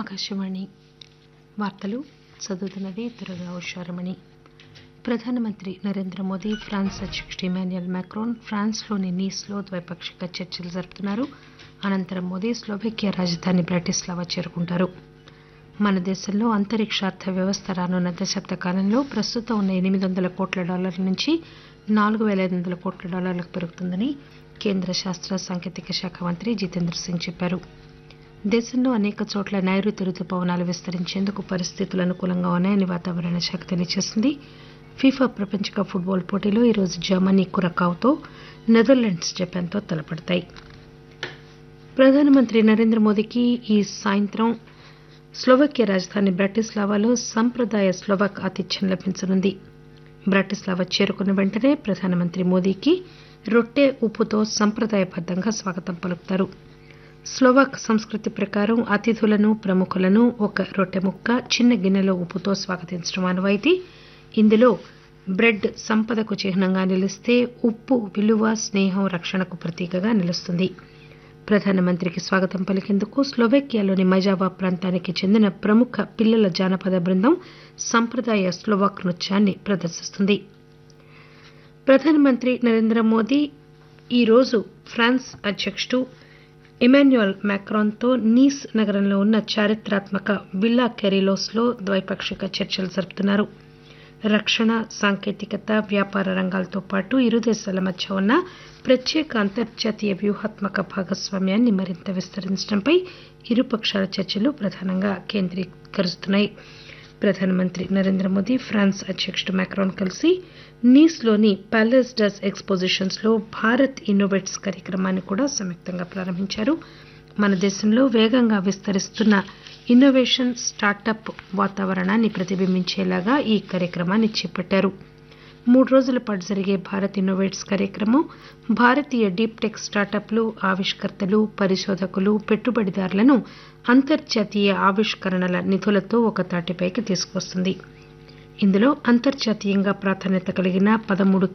ఆకాశవాణి వార్తలు చదువుతున్నది దుర్గా ఉషారమణి ప్రధానమంత్రి నరేంద్ర మోదీ ఫ్రాన్స్ అధ్యకుడు ఇమాన్యుయల్ మాక్రోన్ ఫ్రాన్స్లోని నీస్లో ద్వైపాక్షిక చర్చలు జరుపుతున్నారు అనంతరం మోదీ స్లోవేకియా రాజధాని బ్రాటిస్లావా చేరుకుంటారు మన దేశంలో అంతరిక్షార్థ వ్యవస్థ రానున్న దశాబ్ద కాలంలో ప్రస్తుతం ఉన్న ఎనిమిది వందల కోట్ల డాలర్ల నుంచి నాలుగు పేల ఐదు వందల కోట్ల డాలర్లకు పెరుగుతుందని కేంద్ర శాస్త్ర సాంకేతిక శాఖ మంత్రి జితేంద్ర సింగ్ చెప్పారు దేశంలో అనేక చోట్ల నైరుతి రుతుపవనాలు విస్తరించేందుకు పరిస్థితులు అనుకూలంగా ఉన్నాయని వాతావరణ శాఖ తెలియజేసింది ఫీఫా ప్రపంచ కప్ ఫుట్బాల్ పోటీలో ఈరోజు జర్మనీ కురకావుతో నెదర్లాండ్స్ జపాన్తో తలపడతాయి ప్రధానమంత్రి నరేంద్ర మోదీకి ఈ సాయంత్రం స్లోవాకియా రాజధాని బ్రాటిస్లావాలో సంప్రదాయ స్లోవాక్ ఆతిథ్యం లభించనుంది బ్రాటిస్లావా చేరుకున్న వెంటనే ప్రధానమంత్రి మోదీకి రొట్టె ఉప్పుతో సంప్రదాయబద్దంగా స్వాగతం పలుకుతారు స్లోవాక్ సంస్కృతి ప్రకారం అతిథులను ప్రముఖులను ఒక రొట్టె ముక్క చిన్న గిన్నెలో ఉప్పుతో స్వాగతించడం ఆనవాయితీ ఇందులో బ్రెడ్ సంపదకు చిహ్నంగా నిలిస్తే ఉప్పు విలువ స్నేహం రక్షణకు ప్రతీకగా నిలుస్తుంది ప్రధానమంత్రికి స్వాగతం పలికేందుకు స్లోవేకియాలోని మైజావా ప్రాంతానికి చెందిన ప్రముఖ పిల్లల జానపద బృందం సంప్రదాయ స్లోవాక్ నృత్యాన్ని ప్రదర్శిస్తుంది ప్రధానమంత్రి నరేంద్ర మోదీ ఈరోజు ఫ్రాన్స్ అధ్యకుడు ఇమాన్యుయల్ మాక్రాన్తో నీస్ నగరంలో ఉన్న చారిత్రాత్మక విల్లా కెరీలోస్లో ద్వైపాక్షిక చర్చలు జరుపుతున్నారు రక్షణ సాంకేతికత వ్యాపార రంగాలతో పాటు ఇరు దేశాల మధ్య ఉన్న ప్రత్యేక అంతర్జాతీయ వ్యూహాత్మక భాగస్వామ్యాన్ని మరింత విస్తరించడంపై ఇరుపక్షాల చర్చలు ప్రధానంగా కేంద్రీకరిస్తున్నాయి ప్రధానమంత్రి నరేంద్ర మోదీ ఫ్రాన్స్ అధ్యకుడు మాక్రాన్ కలిసి నీస్లోని ప్యాలెస్ డస్ ఎక్స్పోజిషన్స్ లో భారత్ ఇన్నోవేట్స్ కార్యక్రమాన్ని కూడా సంయుక్తంగా ప్రారంభించారు మన దేశంలో వేగంగా విస్తరిస్తున్న ఇన్నోవేషన్ స్టార్టప్ వాతావరణాన్ని ప్రతిబింబించేలాగా ఈ కార్యక్రమాన్ని చేపట్టారు మూడు రోజుల పాటు జరిగే భారత్ ఇన్నోవేట్స్ కార్యక్రమం భారతీయ డీప్ టెక్ స్టార్టప్లు ఆవిష్కర్తలు పరిశోధకులు పెట్టుబడిదారులను అంతర్జాతీయ ఆవిష్కరణల నిధులతో ఒక తాటిపైకి తీసుకువస్తుంది ఇందులో అంతర్జాతీయంగా ప్రాధాన్యత కలిగిన పదమూడు